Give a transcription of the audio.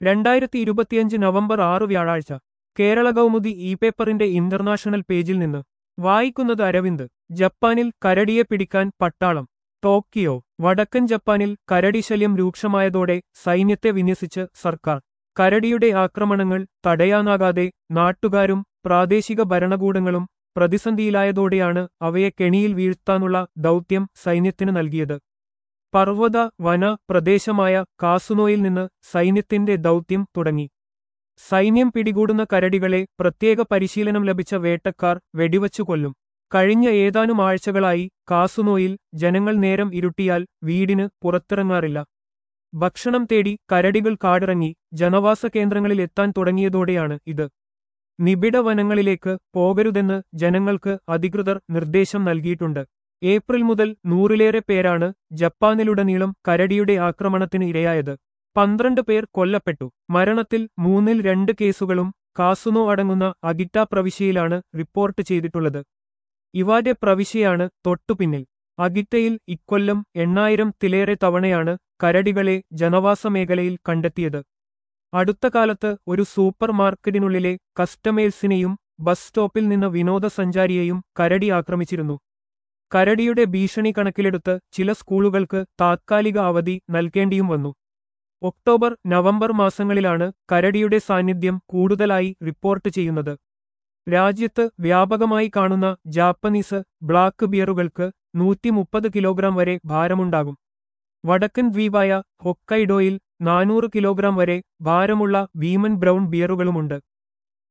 രണ്ടായിരത്തി ഇരുപത്തിയഞ്ച് നവംബർ ആറ് വ്യാഴാഴ്ച കേരള കൗമുദി ഇ പേപ്പറിന്റെ ഇന്റർനാഷണൽ പേജിൽ നിന്ന് വായിക്കുന്നത് അരവിന്ദ് ജപ്പാനിൽ കരടിയെ പിടിക്കാൻ പട്ടാളം ടോക്കിയോ വടക്കൻ ജപ്പാനിൽ കരടി ശല്യം രൂക്ഷമായതോടെ സൈന്യത്തെ വിന്യസിച്ച് സർക്കാർ കരടിയുടെ ആക്രമണങ്ങൾ തടയാനാകാതെ നാട്ടുകാരും പ്രാദേശിക ഭരണകൂടങ്ങളും പ്രതിസന്ധിയിലായതോടെയാണ് അവയെ കെണിയിൽ വീഴ്ത്താനുള്ള ദൗത്യം സൈന്യത്തിന് നൽകിയത് പർവ്വത വന പ്രദേശമായ കാസുനോയിൽ നിന്ന് സൈന്യത്തിന്റെ ദൗത്യം തുടങ്ങി സൈന്യം പിടികൂടുന്ന കരടികളെ പ്രത്യേക പരിശീലനം ലഭിച്ച വേട്ടക്കാർ വെടിവച്ചു കൊല്ലും കഴിഞ്ഞ ഏതാനും ആഴ്ചകളായി കാസുനോയിൽ ജനങ്ങൾ നേരം ഇരുട്ടിയാൽ വീടിന് പുറത്തിറങ്ങാറില്ല ഭക്ഷണം തേടി കരടികൾ കാടിറങ്ങി ജനവാസ കേന്ദ്രങ്ങളിൽ എത്താൻ തുടങ്ങിയതോടെയാണ് ഇത് നിബിഡ വനങ്ങളിലേക്ക് പോകരുതെന്ന് ജനങ്ങൾക്ക് അധികൃതർ നിർദ്ദേശം നൽകിയിട്ടുണ്ട് ഏപ്രിൽ മുതൽ നൂറിലേറെ പേരാണ് ജപ്പാനിലുടനീളം കരടിയുടെ ആക്രമണത്തിന് ഇരയായത് പന്ത്രണ്ട് പേർ കൊല്ലപ്പെട്ടു മരണത്തിൽ മൂന്നിൽ രണ്ട് കേസുകളും കാസുനോ അടങ്ങുന്ന അഗിറ്റ പ്രവിശ്യയിലാണ് റിപ്പോർട്ട് ചെയ്തിട്ടുള്ളത് ഇവാന്റെ പ്രവിശ്യയാണ് തൊട്ടുപിന്നിൽ അഗിറ്റയിൽ ഇക്കൊല്ലം എണ്ണായിരം തിലേറെ തവണയാണ് കരടികളെ ജനവാസ മേഖലയിൽ കണ്ടെത്തിയത് അടുത്ത കാലത്ത് ഒരു സൂപ്പർ മാർക്കറ്റിനുള്ളിലെ കസ്റ്റമേഴ്സിനെയും ബസ് സ്റ്റോപ്പിൽ നിന്ന് വിനോദസഞ്ചാരിയെയും കരടി ആക്രമിച്ചിരുന്നു കരടിയുടെ ഭീഷണി കണക്കിലെടുത്ത് ചില സ്കൂളുകൾക്ക് താത്കാലിക അവധി നൽകേണ്ടിയും വന്നു ഒക്ടോബർ നവംബർ മാസങ്ങളിലാണ് കരടിയുടെ സാന്നിധ്യം കൂടുതലായി റിപ്പോർട്ട് ചെയ്യുന്നത് രാജ്യത്ത് വ്യാപകമായി കാണുന്ന ജാപ്പനീസ് ബ്ലാക്ക് ബിയറുകൾക്ക് നൂറ്റി മുപ്പത് കിലോഗ്രാം വരെ ഭാരമുണ്ടാകും വടക്കൻ ദ്വീപായ ഹൊക്കൈഡോയിൽ നാനൂറ് കിലോഗ്രാം വരെ ഭാരമുള്ള ഭീമൻ ബ്രൗൺ ബിയറുകളുമുണ്ട്